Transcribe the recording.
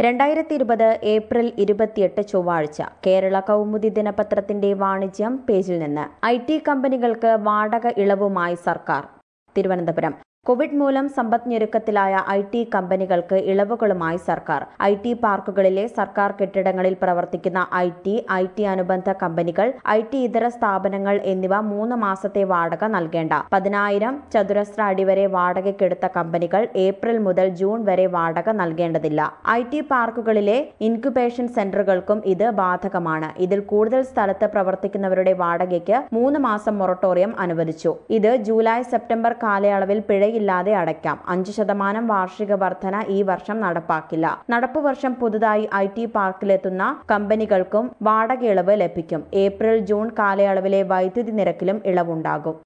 രണ്ടായിരത്തി ഇരുപത് ഏപ്രിൽ ഇരുപത്തിയെട്ട് ചൊവ്വാഴ്ച കേരള കൗമുദി ദിനപത്രത്തിന്റെ വാണിജ്യം പേജിൽ നിന്ന് ഐ ടി കമ്പനികൾക്ക് വാടക ഇളവുമായി സർക്കാർ തിരുവനന്തപുരം കോവിഡ് മൂലം സമ്പദ് ഞെരുക്കത്തിലായ ഐ ടി കമ്പനികൾക്ക് ഇളവുകളുമായി സർക്കാർ ഐ ടി പാർക്കുകളിലെ സർക്കാർ കെട്ടിടങ്ങളിൽ പ്രവർത്തിക്കുന്ന ഐ ടി ഐ ടി അനുബന്ധ കമ്പനികൾ ഐ ടി ഇതര സ്ഥാപനങ്ങൾ എന്നിവ മൂന്ന് മാസത്തെ വാടക നൽകേണ്ട പതിനായിരം ചതുരശ്ര അടി വരെ വാടകയ്ക്കെടുത്ത കമ്പനികൾ ഏപ്രിൽ മുതൽ ജൂൺ വരെ വാടക നൽകേണ്ടതില്ല ഐ ടി പാർക്കുകളിലെ ഇൻക്യുബേഷൻ സെന്ററുകൾക്കും ഇത് ബാധകമാണ് ഇതിൽ കൂടുതൽ സ്ഥലത്ത് പ്രവർത്തിക്കുന്നവരുടെ വാടകയ്ക്ക് മൂന്ന് മാസം മൊറട്ടോറിയം അനുവദിച്ചു ഇത് ജൂലൈ സെപ്റ്റംബർ കാലയളവിൽ പിഴയില്ലാതെ അടയ്ക്കാം അഞ്ച് ശതമാനം വാർഷിക വർധന ഈ വർഷം നടപ്പാക്കില്ല നടപ്പു വർഷം പുതുതായി ഐ ടി പാർക്കിലെത്തുന്ന കമ്പനികൾക്കും വാടക ഇളവ് ലഭിക്കും ഏപ്രിൽ ജൂൺ കാലയളവിലെ വൈദ്യുതി നിരക്കിലും ഇളവുണ്ടാകും